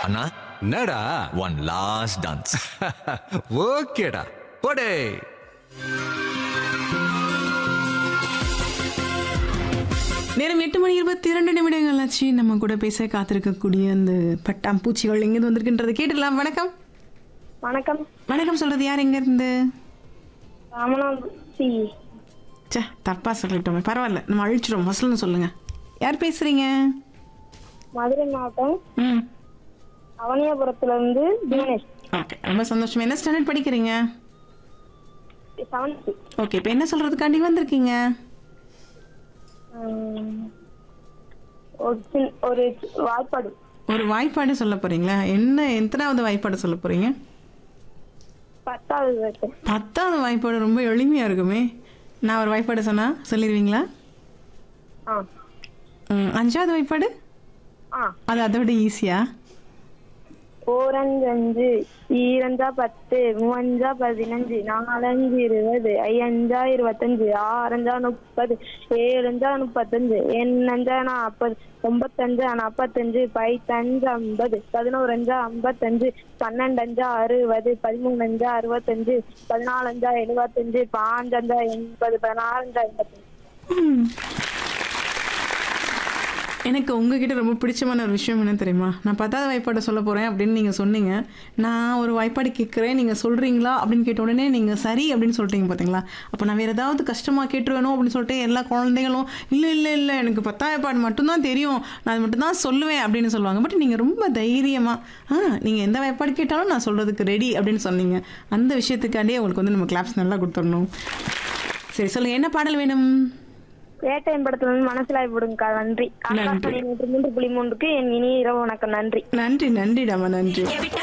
அண்ணா என்னடா one last dance ஓகேடா போடே நேரம் எட்டு மணி இருபத்தி இரண்டு நிமிடங்கள் ஆச்சு நம்ம கூட பேச காத்திருக்கக்கூடிய அந்த பட்டாம்பூச்சிகள் எங்கேருந்து வந்திருக்குன்றதை கேட்டுடலாம் வணக்கம் வணக்கம் வணக்கம் சொல்றது யார் எங்க இருந்து ராமநாதபுரி சே தப்பா சொல்லிட்டோமே பரவாயில்ல நம்ம அழிச்சிடும் ஃபஸ்ட்னு சொல்லுங்க யார் பேசுறீங்க மதுரை மாவட்டம் ம் அவனியாபுரத்துல இருந்து தினேஷ் ஓகே ரொம்ப சந்தோஷம் என்ன ஸ்டாண்டர்ட் படிக்கிறீங்க செவன்த் ஓகே இப்போ என்ன சொல்றதுக்காண்டி வந்திருக்கீங்க ஒரு சின்- ஒரு வாய்ப்பாடு ஒரு வாய்ப்பாடு சொல்ல போறீங்களா என்ன எத்தனாவது வாய்ப்பாடு சொல்ல போறீங்க பத்தாவது வகுப்பு. பத்தாவது வாய்ப்பாடு ரொம்ப எளிமையா இருக்குமே நான் ஒரு வாய்ப்பாடு சொன்னா சொல்லிடுவீங்களா ஆ ம், அஞ்சாவது வாய்ப்பாடு ஆ அது அதை விட ஈஸியா ஓரஞ்சு ஈரஞ்சா பத்து மூவஞ்சா பதினஞ்சு நாலஞ்சு இருபது ஐயஞ்சா இருபத்தஞ்சு ஆறஞ்சா முப்பது ஏழஞ்சா முப்பத்தஞ்சு எண்ணஞ்சா நாற்பது ஒன்பத்தஞ்சா நாற்பத்தஞ்சு பைத்தஞ்சு ஐம்பது பதினோரஞ்சா ஐம்பத்தஞ்சு பன்னெண்டஞ்சா அறுபது பதிமூணஞ்சா அறுபத்தஞ்சு பதினாலஞ்சா எழுபத்தஞ்சு பாஞ்சஞ்சா எண்பது பதினாறஞ்சா எண்பத்தஞ்சு ம். எனக்கு உங்ககிட்ட ரொம்ப பிடிச்சமான ஒரு விஷயம் என்ன தெரியுமா நான் பத்தாவது வாய்ப்பாடு சொல்ல போகிறேன் அப்படின்னு நீங்கள் சொன்னீங்க நான் ஒரு வாய்ப்பாடு கேட்குறேன் நீங்கள் சொல்கிறீங்களா அப்படின்னு கேட்ட உடனே நீங்கள் சரி அப்படின்னு சொல்லிட்டீங்க பார்த்தீங்களா அப்போ நான் வேறு ஏதாவது கஷ்டமாக கேட்டுருவேனோ அப்படின்னு சொல்லிட்டு எல்லா குழந்தைகளும் இல்லை இல்லை இல்லை எனக்கு பத்தாவது வாய்ப்பாடு மட்டும்தான் தெரியும் நான் அது மட்டும்தான் சொல்லுவேன் அப்படின்னு சொல்லுவாங்க பட் நீங்கள் ரொம்ப தைரியமாக ஆ நீங்கள் எந்த வாய்ப்பாடு கேட்டாலும் நான் சொல்கிறதுக்கு ரெடி அப்படின்னு சொன்னீங்க அந்த விஷயத்துக்காண்டியே உங்களுக்கு வந்து நம்ம கிளாப்ஸ் நல்லா கொடுத்துடணும் சரி சொல்லுங்கள் என்ன பாடல் வேணும் வேட்டையன் படத்துல இருந்து மனசிலாய் போடுங்கக்கா நன்றி ஆகாஷவாணி நூற்று மூன்று புள்ளி மூன்றுக்கு என் இனிய இரவு வணக்கம் நன்றி நன்றி நன்றிடாமா நன்றி எவிட்ட